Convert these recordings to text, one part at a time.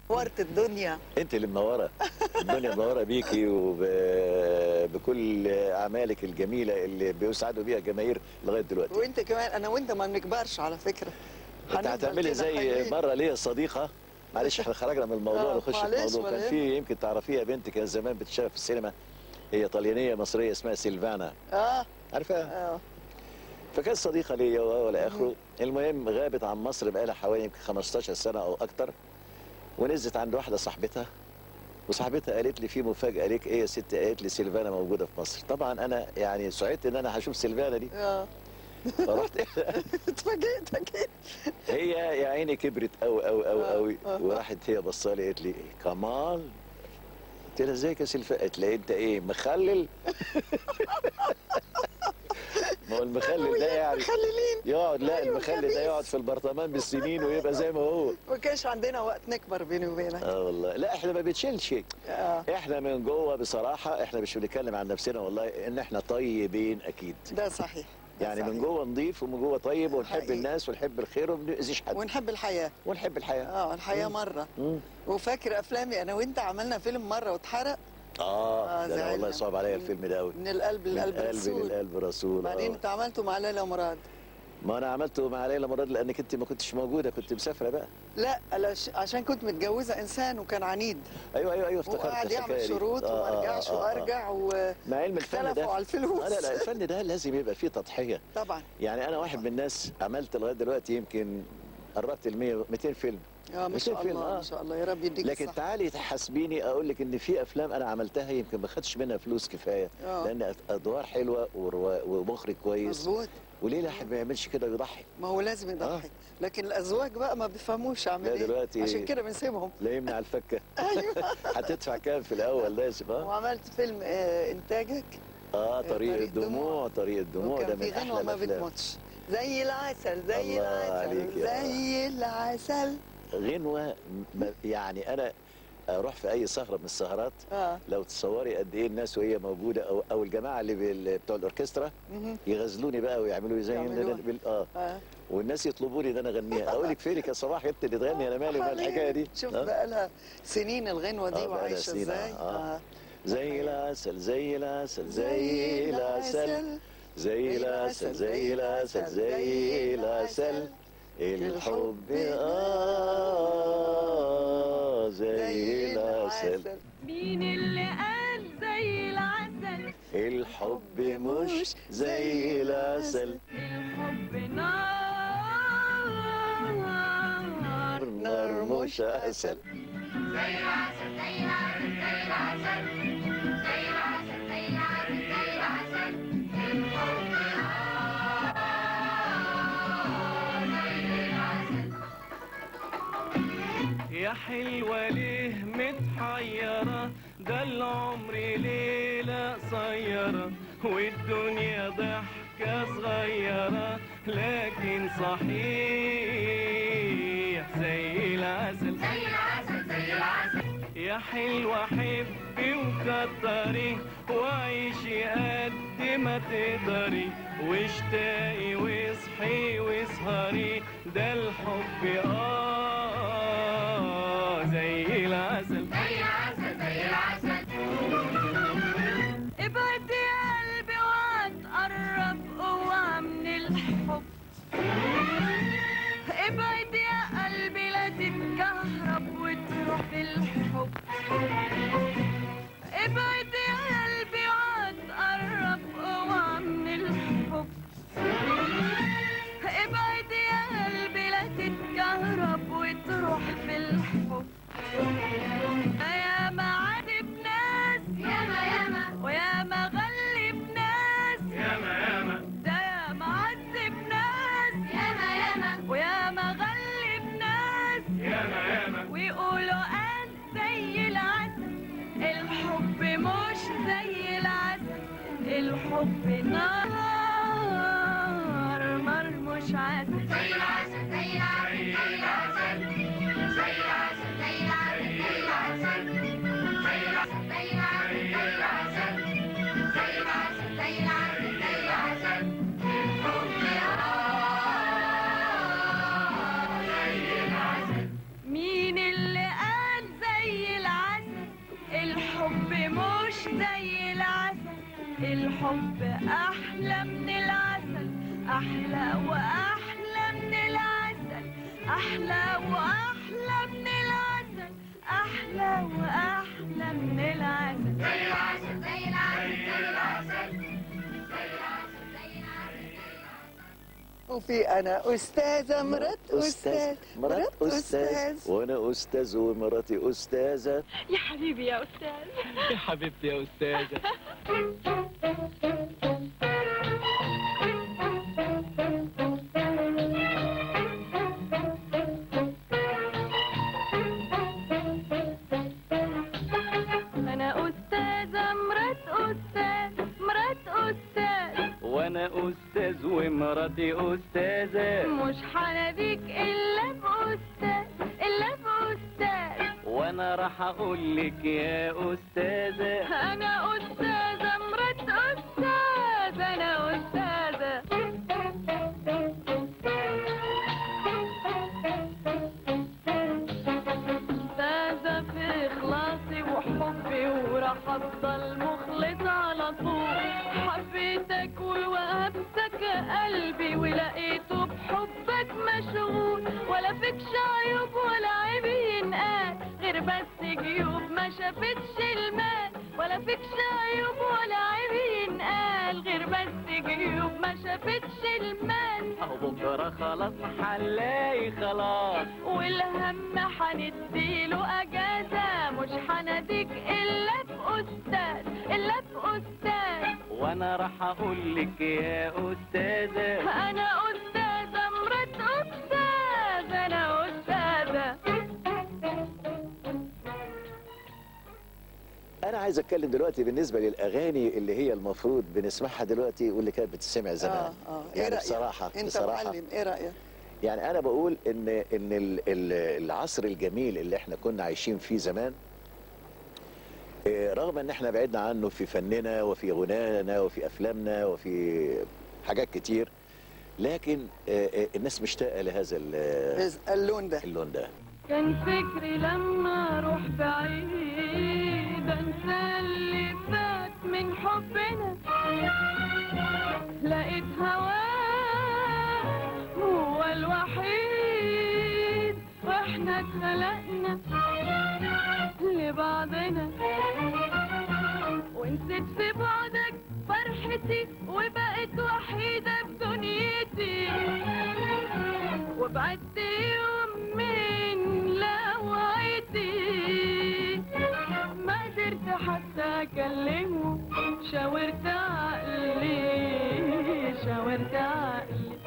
نورت الدنيا انت اللي منوره الدنيا منوره بيكي وبكل اعمالك الجميله اللي بيسعدوا بيها الجماهير لغايه دلوقتي وانت كمان انا وانت ما بنكبرش على فكره انت هنفضل هتعملي كده زي حلوين. مره ليا صديقه معلش احنا خرجنا من الموضوع آه، نخش في معلش، الموضوع كان ولا في يمكن تعرفيها بنت كانت زمان بتشتغل في السينما هي طليانيه مصريه اسمها سيلفانا اه عارفاها اه فكانت صديقه ليا ولا اخره المهم غابت عن مصر بقالها حوالي يمكن 15 سنه او اكتر ونزلت عند واحده صاحبتها وصاحبتها قالت لي في مفاجاه ليك ايه يا ست قالت لي سيلفانا موجوده في مصر طبعا انا يعني سعدت ان انا هشوف سيلفانا دي اه فرحت اتفاجئت اكيد هي يا عيني كبرت قوي قوي قوي آه، قوي آه. وراحت هي بصالي قالت لي كمال قلت لها ازيك يا سيلفا قالت لي انت ايه مخلل ما هو المخلل ده يعني مخللين يقعد لا أيوة، المخلل ده خبيث. يقعد في البرطمان بالسنين ويبقى زي ما هو ما كانش عندنا وقت نكبر بيني وبينك اه والله لا احنا ما بنشيلش اه احنا من جوه بصراحه احنا مش بنتكلم عن نفسنا والله ان احنا طيبين اكيد ده صحيح ده يعني من صحيح. جوه نضيف ومن جوه طيب ونحب حقيقي. الناس ونحب الخير وما بنأذيش حد ونحب الحياه ونحب الحياه اه الحياه مره مم. وفاكر افلامي انا وانت عملنا فيلم مره واتحرق اه آه، ده أنا والله زعلنا. صعب عليا الفيلم ده قوي من القلب من للقلب قلبي رسول للقلب رسول بعدين آه. انت عملته مع ليلى مراد ما انا عملته مع ليلى مراد لانك انت ما كنتش موجوده كنت مسافره بقى لا علاش- عشان كنت متجوزه انسان وكان عنيد ايوه ايوه ايوه افتكرت وقعد الحكاية يعمل دي. شروط آه، وما آه، ارجعش آه، آه. وارجع و مع علم الفن اختلفوا ده على الفلوس آه، لا لا الفن ده لازم يبقى فيه تضحيه طبعا يعني انا واحد من الناس عملت لغايه دلوقتي يمكن قربت ال 100 200 فيلم اه ما مثل شاء فيلم، الله آه. ما شاء الله يا رب يديك لكن الصحة. تعالي تحاسبيني اقول لك ان في افلام انا عملتها يمكن ما خدتش منها فلوس كفايه آه. لان ادوار حلوه وروا- ومخرج كويس مظبوط وليه الواحد ما يعملش كده ويضحي ما هو لازم يضحي لكن الازواج بقى ما بيفهموش اعمل لا ايه دلوقتي- عشان كده بنسيبهم لا يمنع الفكه ايوه هتدفع كام في الاول لازم اه وعملت فيلم آه انتاجك اه طريق طريق الدموع طريق الدموع ده وكان من في احلى غنوه ما الافلام بتموتش زي العسل زي الله عليك العسل يا زي العسل غنوه م- يعني انا اروح في اي سهره من السهرات اه لو تصوري قد ايه الناس وهي موجوده او او الجماعه اللي بال- بتوع الاوركسترا مهم. يغزلوني بقى ويعملوا لي زي يعملوها. بال... اه اه والناس يطلبوني ان انا اغنيها اقول لك فينك يا صباح انت اللي تغني انا مالي ومال الحكايه دي شوف آه. بقى لها سنين الغنوه آه، دي بقى لها وعايشه سنين، ازاي آه. زي العسل زي العسل زي العسل زي العسل زي العسل زي العسل الحب اه زي العسل مين اللي قال زي العسل الحب مش زي العسل الحب نار نار مش عسل يا حلوة ليه متحيرة ده العمر ليلة قصيرة والدنيا ضحكة صغيرة لكن صحيح زي العسل يا حلوة حبي وكتري وعيشي قد ما تقدري واشتاقي واصحي واسهري ده الحب اه زي العسل ابعد يا قلبي وهتقرب اوعى من الحب ابعد يا قلبي لا تتكهرب وتروح في الحب ابعد يا قلبي وهتقرب اوعى من الحب ابعد يا قلبي لا تتكهرب وتروح في الحب يا ما عاتب ناس ياما ياما وياما غلب ناس ياما ياما ده يا ما عذب ناس ياما ياما وياما غلب ناس ياما ياما ويقولوا قد زي العسل الحب مش زي العسل الحب نار نار مش عسل زي العسل زي العسل زي العسل زي العسل زي العسل زي العسل زي العسل زي العسل زي العسل زي العسل زي العسل مين اللي قال زي العسل الحب أحلى من العسل أحلى وأحلى من العسل أحلى وأحلى من العسل أحلى وأحلى من العسل زي العسل زي العسل زي العسل زي العسل زي العسل وفي انا استاذه مرات استاذ مرات أستاذ وأنا أستاذ ومراتي أستاذة يا حبيبي يا أستاذ يا حبيبتي يا أستاذة أنا أستاذة مرات أستاذ مرات أستاذ وأنا أستاذ ومراتي أستاذة مش حناديك إلا بأستاذ إلا بأستاذ وأنا راح أقول لك يا أستاذة أنا أستاذة مرات أستاذ أنا أستاذة أستاذة في إخلاصي وحبي وراح أفضل مخلصة على طول حبيتك ووهبتك قلبي ولقيته بحبك مشغول ولا فيكش عيوب ولا عيب ينقال غير بس جيوب ما شافتش المال ولا فيكش عيوب ولا عيب ينقال غير بس جيوب ما شافتش المال أهو بكرة خلاص حنلاقي خلاص والهم حنديله اجازه مش حناديك الا باستاذ الا باستاذ وأنا راح أقول لك يا أستاذة انا استاذه مرات استاذ انا استاذه أنا عايز أتكلم دلوقتي بالنسبة للأغاني اللي هي المفروض بنسمعها دلوقتي واللي كانت بتسمع زمان اه اه ايه يعني رايك بصراحة انت بصراحة معلم ايه رايك يعني أنا بقول إن إن ال- ال- العصر الجميل اللي إحنا كنا عايشين فيه زمان إيه، رغم إن إحنا بعدنا عنه في فننا وفي غنانا وفي أفلامنا وفي حاجات كتير لكن آه، آه، الناس مشتاقة لهذا ال- إز- اللون ده اللون ده كان فكري لما اروح بعيد انسى اللي فات من حبنا لقيت هواه هو الوحيد واحنا اتخلقنا لبعضنا ونسيت في بعدك فرحتي وبقيت وحيدة في دنيتي وبعدت يوم من لوعتي ما قدرت حتى اكلمه شاورت عقلي شاورت عقلي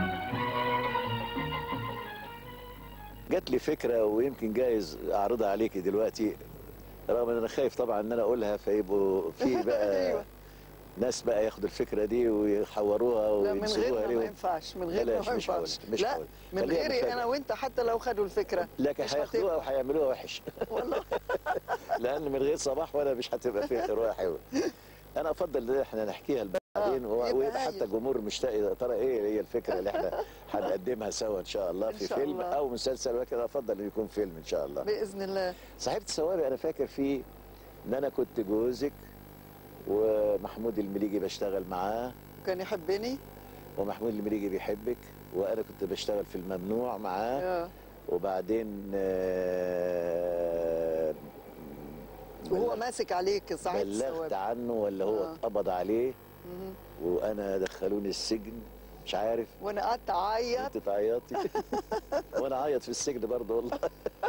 جات لي فكره ويمكن جايز اعرضها عليكي دلوقتي رغم ان انا خايف طبعا ان انا اقولها فيبقوا في بقى أيوة. ناس بقى ياخدوا الفكره دي ويحوروها لا من وينسبوها غيرنا ما ليهم ينفعش من غيرنا بلاش، ما مش ينفعش هقول- مش لا هقول. من خليها غيري مفاجأة. انا وانت حتى لو خدوا الفكره لكن مش هياخدوها هتنفع. وهيعملوها وحش والله لان من غير صباح ولا مش هتبقى فيها رؤيه حلوه انا افضل ان احنا نحكيها بعدين آه، و- يبقى ويبقى حتى هايل. الجمهور مشتاق يا ترى ايه هي الفكره اللي احنا هنقدمها سوا ان شاء الله إن في شاء فيلم الله. او مسلسل ولكن أنا افضل انه يكون فيلم ان شاء الله باذن الله صاحبة الثوابت انا فاكر فيه ان انا كنت جوزك ومحمود المليجي بشتغل معاه كان يحبني ومحمود المليجي بيحبك وانا كنت بشتغل في الممنوع معاه آه. وبعدين آه، وهو بلغ- ماسك عليك صاحب بلغت الثواب عنه ولا هو آه. اتقبض عليه مهم. وانا دخلوني السجن مش عارف وانا قعدت اعيط انت تعيطي وانا اعيط في السجن برضه والله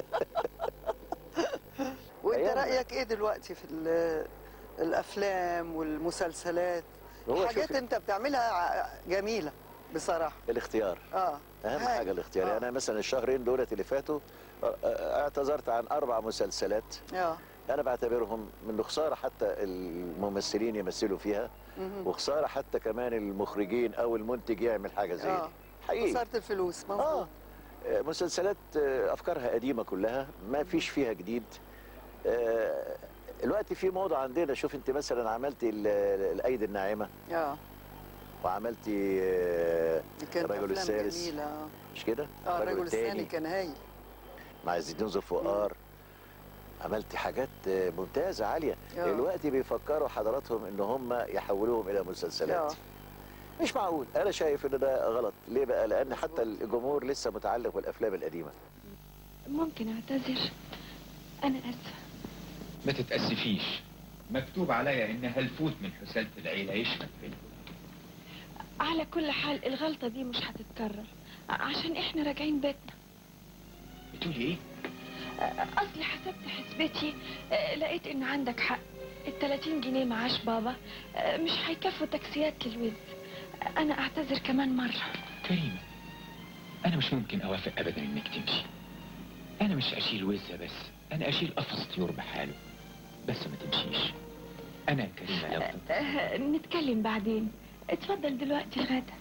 وانت أيام. رايك ايه دلوقتي في ال- الافلام والمسلسلات هو حاجات شوفي، انت بتعملها ع- جميله بصراحه الاختيار اه اهم هاي. حاجه الاختيار آه. يعني انا مثلا الشهرين دولت اللي فاتوا آه، آه، اعتذرت عن اربع مسلسلات اه انا بعتبرهم من خساره حتى الممثلين يمثلوا فيها مهم. وخساره حتى كمان المخرجين او المنتج يعمل حاجه زي آه. دي حقيقي خساره الفلوس اه مظبوط آه، مسلسلات آه، افكارها قديمه كلها ما فيش فيها جديد آه، الوقت في موضه عندنا شوف انت مثلا عملتي ال- الايدي الناعمه اه وعملتي آه، دي كانت الرجل افلام الثالث. جميله اه مش كده اه الرجل الثاني كان هايل مع عز الدين ذو الفقار عملت حاجات آه، ممتازه عاليه آه. دلوقتي بيفكروا حضراتهم ان هم يحولوهم الى مسلسلات آه. مش معقول انا شايف ان ده غلط ليه بقى لان حتى الجمهور لسه متعلق بالافلام القديمه ممكن اعتذر انا اسفه ما تتأسفيش مكتوب عليا إن هالفوت من حسالة العيلة يشمت فيا على كل حال الغلطه دي مش هتتكرر ع- عشان احنا راجعين بيتنا بتقولي إيه؟ اصل حسبت حسبتي آه، لقيت ان عندك حق ال 30 جنيه معاش بابا آه، مش هيكفوا تاكسيات للوز آه، انا اعتذر كمان مره كريمة أنا مش ممكن أوافق أبدا إنك تمشي أنا مش أشيل وزة بس أنا أشيل قفص طيور بحاله بس ما تمشيش أنا يا كريمة لو كنت آه، نتكلم بعدين اتفضل دلوقتي غدا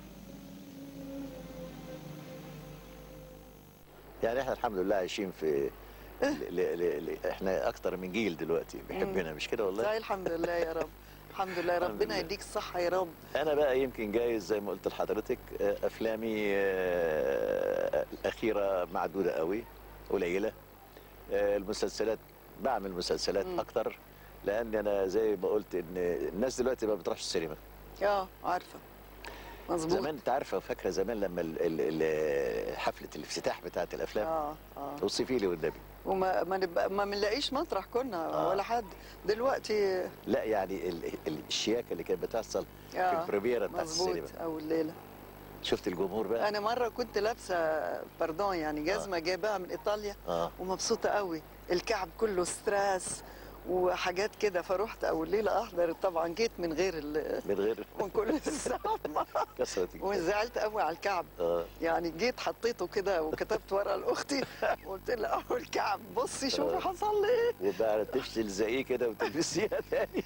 يعني احنا الحمد لله عايشين في ل... ل... ل... ل... احنا اكتر من جيل دلوقتي بيحبنا مش كده والله لا الحمد لله يا رب الحمد لله الحمد ربنا لله. يديك الصحة يا رب انا بقى يمكن جايز زي ما قلت لحضرتك آه، افلامي آه، الاخيره معدوده قوي قليله آه، المسلسلات بعمل مسلسلات مم. اكتر لان انا زي ما قلت ان الناس دلوقتي ما بتروحش السينما اه عارفة مظبوط زمان انت عارفه فاكره زمان لما ال- ال- ال- حفله الافتتاح بتاعت الافلام اه اه اوصفي لي والنبي وما ما نبقى ما بنلاقيش مطرح كنا آه. ولا حد دلوقتي لا يعني ال- ال- الشياكه اللي كانت بتحصل في اه البريميرا بتاعت مظبوط السينما او الليلة شفت الجمهور بقى انا مرة كنت لابسة باردون يعني جزمة جايباها من ايطاليا اه ومبسوطة قوي الكعب كله ستراس وحاجات كده فرحت اول ليلة احضر طبعا جيت من غير ال... من غير من كل الزحمة كسرت وزعلت قوي على الكعب اه يعني جيت حطيته كده وكتبت ورقه لاختي وقلت لها اهو الكعب بصي شوفي آه. حصل لي ايه وبقى تلزقيه كده وتلبسيها تاني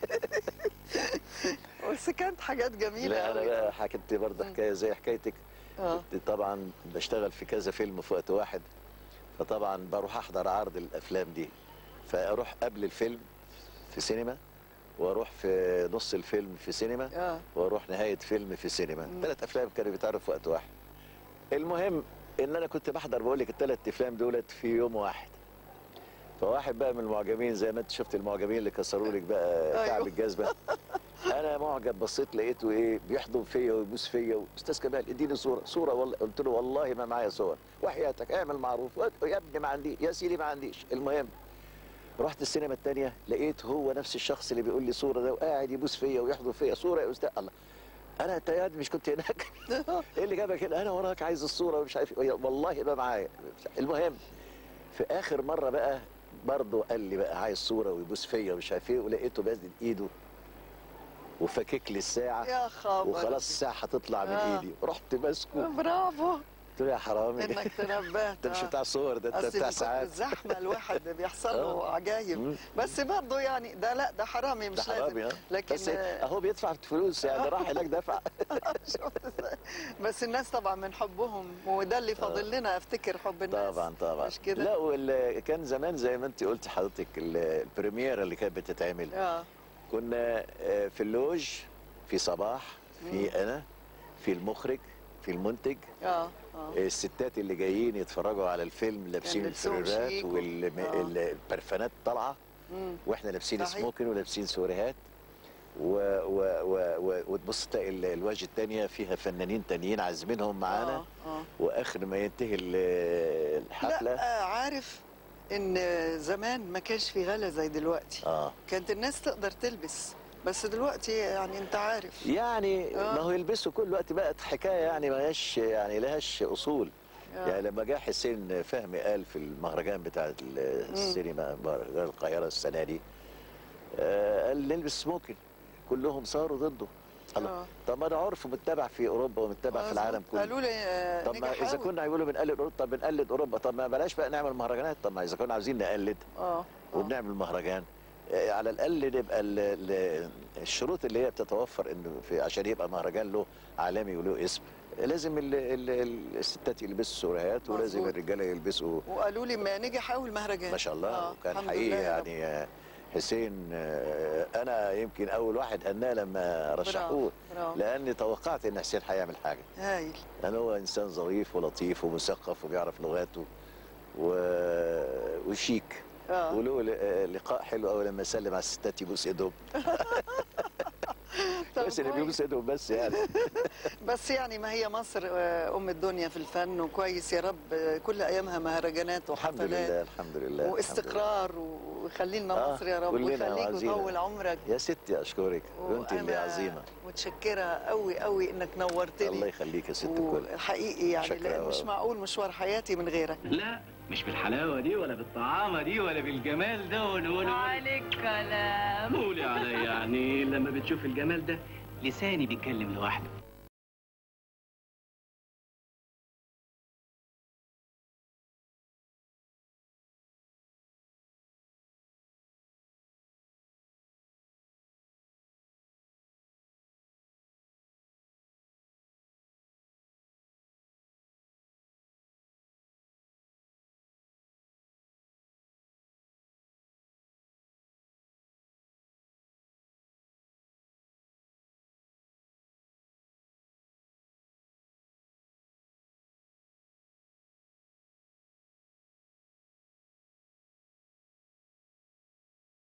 بس كانت حاجات جميله لا انا قوي بقى حكيت برضه حكايه زي حكايتك اه كنت طبعا بشتغل في كذا فيلم في وقت واحد فطبعا بروح احضر عرض الافلام دي فاروح قبل الفيلم في سينما واروح في نص الفيلم في سينما اه واروح نهايه فيلم في سينما مم. ثلاث افلام كانوا بيتعرضوا في وقت واحد المهم ان انا كنت بحضر بقول لك الثلاث افلام دولت في يوم واحد فواحد بقى من المعجبين زي ما انت شفت المعجبين اللي كسروا لك بقى أيوه. كعب الجزمه انا معجب بصيت لقيته ايه بيحضن فيا ويبوس فيا استاذ كمال اديني صوره صوره والله قلت له والله ما معايا صور وحياتك اعمل معروف يا ابني ما عندي يا سيدي ما عنديش المهم رحت السينما الثانيه لقيت هو نفس الشخص اللي بيقول لي صوره ده وقاعد يبوس فيا ويحضن فيا صوره يا استاذ الله انا انت يا مش كنت هناك ايه اللي جابك هنا انا وراك عايز الصوره ومش عارف إيه. والله ما معايا المهم في اخر مره بقى برضه قال لي بقى عايز صوره ويبوس فيا ومش عارف ايه ولقيته بازل ايده وفكك لي الساعه يا خبر وخلاص الساعه هتطلع من آه. ايدي رحت ماسكه برافو قلت له يا حرامي انك تنبهت انت مش آه. بتاع صور ده انت أصل بتاع من كتر ساعات الزحمه الواحد بيحصل له آه. عجايب مم. بس برضه يعني ده لا ده حرامي ده مش حرامي لازم اه لكن بس اهو بيدفع فلوس يعني راح هناك دفع شفت إزاي؟ بس الناس طبعا من حبهم وده اللي فاضل لنا افتكر حب الناس طبعا طبعا مش كده؟ لا وال- كان زمان زي ما انت قلت حضرتك ال- البريميرا اللي كانت بتتعمل اه كنا آه، في اللوج في صباح في انا في المخرج في المنتج اه اه الستات اللي جايين يتفرجوا على الفيلم لابسين لبسهم الفريرات شيك و- آه. والبرفانات طالعه مم. واحنا لابسين صحيح. سموكن ولابسين سوريهات و و و و وتبص تلاقي ال- الواجهه الثانيه فيها فنانين تانيين عازمينهم معانا اه اه واخر ما ينتهي ال- الحفله لا آه عارف ان زمان ما كانش في غلا زي دلوقتي اه كانت الناس تقدر تلبس بس دلوقتي يعني انت عارف يعني آه. ما هو يلبسوا كل وقت بقت حكايه يعني ما هيش يعني لهاش اصول آه. يعني لما جه حسين فهمي قال في المهرجان بتاع ال- السينما مهرجان القاهره السنه دي آه، قال نلبس سموكن كلهم صاروا ضده الله آه. طب ما ده عرف متبع في اوروبا ومتبع في العالم كله قالوا لي آه، طب ما نجح اذا أوي. كنا هيقولوا بنقلد اوروبا طب بنقلد اوروبا طب ما بلاش بقى نعمل مهرجانات طب ما اذا كنا عاوزين نقلد اه آه. وبنعمل مهرجان آه، على الاقل نبقى ال- ال- الشروط اللي هي بتتوفر انه في عشان يبقى مهرجان له عالمي وله اسم لازم ال ال ال الستات يلبسوا سوريهات ولازم مظبوط. الرجاله يلبسوا وقالوا لي ما نجح قوي المهرجان ما شاء الله آه، وكان الحمد حقيقي لله يا رب. يعني آه، حسين آه، انا يمكن اول واحد قالنا لما رشحوه برافو. لاني توقعت ان حسين هيعمل حاجه هايل لان هو انسان ظريف ولطيف ومثقف وبيعرف لغاته و... وشيك آه. وله ل- لقاء حلو قوي لما يسلم على الستات يبوس ايدهم طب بس اللي كويس. بيبوس ايدهم بس يعني بس يعني ما هي مصر آه، ام الدنيا في الفن وكويس يا رب آه، كل ايامها مهرجانات الحمد وحفلات لله الحمد لله الحمد لله. واستقرار وخلي لنا آه، مصر يا رب كلنا ويخليك وعزينا. ويطول عمرك يا ستي اشكرك وانت اللي وأنا عظيمه متشكره قوي قوي انك نورتني الله يخليك يا ست الكل وحقيقي يعني شكرا لان مش أوي. معقول مشوار حياتي من غيرك لا مش بالحلاوه دي ولا بالطعامه دي ولا بالجمال ده ولا ولا عليك كلام قولي عليا يعني لما بتشوف الجمال ده لساني بيتكلم لوحده